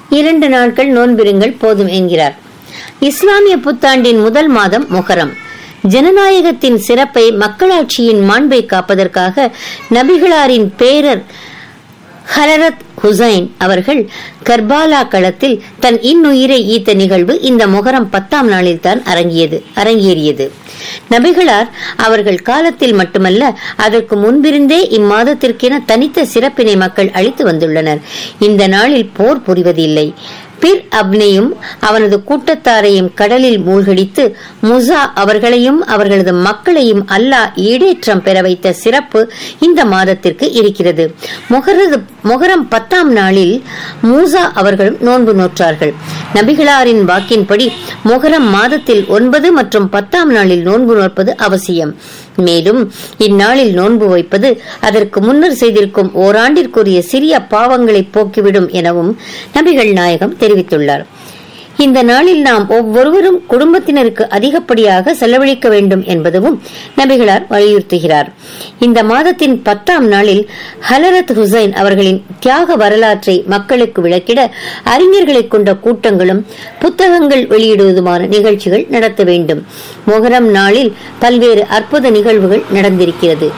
இரண்டு நாட்கள் நோன்பிருங்கள் போதும் என்கிறார் இஸ்லாமிய புத்தாண்டின் முதல் மாதம் மொஹரம் ஜனநாயகத்தின் சிறப்பை மக்களாட்சியின் மாண்பை காப்பதற்காக நபிகளாரின் பேரர் ஹலரத் ஹுசைன் அவர்கள் கர்பாலா களத்தில் தன் இன்னுயிரை ஈத்த நிகழ்வு இந்த மொகரம் பத்தாம் நாளில் தான் அரங்கியது அரங்கேறியது நபிகளார் அவர்கள் காலத்தில் மட்டுமல்ல அதற்கு முன்பிருந்தே இம்மாதத்திற்கென தனித்த சிறப்பினை மக்கள் அளித்து வந்துள்ளனர் இந்த நாளில் போர் புரிவதில்லை பிர் அப்னையும் அவனது கூட்டத்தாரையும் கடலில் மூழ்கடித்து முசா அவர்களையும் அவர்களது மக்களையும் அல்லாஹ் ஈடேற்றம் பெற வைத்த சிறப்பு இந்த மாதத்திற்கு இருக்கிறது மொஹரது மொஹரம் பத்தாம் நாளில் மூசா அவர்களும் நோன்பு நோற்றார்கள் நபிகளாரின் வாக்கின்படி மொஹரம் மாதத்தில் ஒன்பது மற்றும் பத்தாம் நாளில் நோன்பு நோற்பது அவசியம் மேலும் இந்நாளில் நோன்பு வைப்பது அதற்கு முன்னர் செய்திருக்கும் ஓராண்டிற்குரிய சிறிய பாவங்களை போக்கிவிடும் எனவும் நபிகள் நாயகம் தெரிவித்துள்ளார் இந்த நாளில் நாம் ஒவ்வொருவரும் குடும்பத்தினருக்கு அதிகப்படியாக செலவழிக்க வேண்டும் என்பதும் நபிகளார் வலியுறுத்துகிறார் இந்த மாதத்தின் பத்தாம் நாளில் ஹலரத் ஹுசைன் அவர்களின் தியாக வரலாற்றை மக்களுக்கு விளக்கிட அறிஞர்களை கொண்ட கூட்டங்களும் புத்தகங்கள் வெளியிடுவதுமான நிகழ்ச்சிகள் நடத்த வேண்டும் மொஹரம் நாளில் பல்வேறு அற்புத நிகழ்வுகள் நடந்திருக்கிறது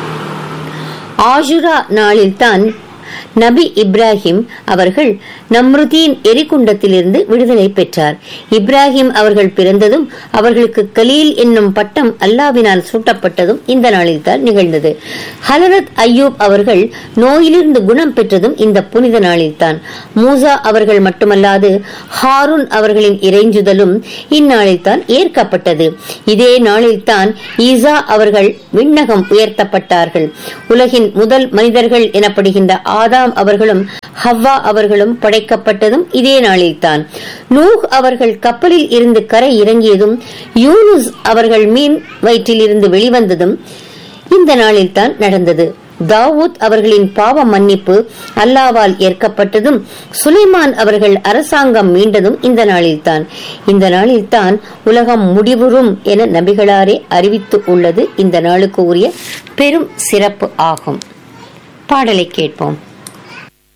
ஆஷுரா நாளில்தான் நபி இப்ராஹிம் அவர்கள் நம்ருதீன் எரிகுண்டத்திலிருந்து விடுதலை பெற்றார் இப்ராஹிம் அவர்கள் பிறந்ததும் அவர்களுக்கு கலீல் என்னும் பட்டம் அல்லாவினால் சூட்டப்பட்டதும் இந்த நாளில்தான் நிகழ்ந்தது ஹலரத் ஐயூப் அவர்கள் நோயிலிருந்து குணம் பெற்றதும் இந்த புனித நாளில்தான் மூசா அவர்கள் மட்டுமல்லாது ஹாரூன் அவர்களின் இறைஞ்சுதலும் இந்நாளில்தான் ஏற்கப்பட்டது இதே நாளில்தான் ஈசா அவர்கள் விண்ணகம் உயர்த்தப்பட்டார்கள் உலகின் முதல் மனிதர்கள் எனப்படுகின்ற ஆதாம் அவர்களும் ஹவ்வா அவர்களும் படைக்கப்பட்டதும் இதே நாளில்தான் நூஹ் அவர்கள் கப்பலில் இருந்து கரை இறங்கியதும் யூனுஸ் அவர்கள் மீன் வயிற்றில் இருந்து வெளிவந்ததும் இந்த நாளில்தான் நடந்தது தாவூத் அவர்களின் பாவ மன்னிப்பு அல்லாவால் ஏற்கப்பட்டதும் சுலைமான் அவர்கள் அரசாங்கம் மீண்டதும் இந்த நாளில்தான் இந்த நாளில்தான் உலகம் முடிவுறும் என நபிகளாரே அறிவித்து உள்ளது இந்த நாளுக்கு உரிய பெரும் சிறப்பு ஆகும் பாடலை கேட்போம்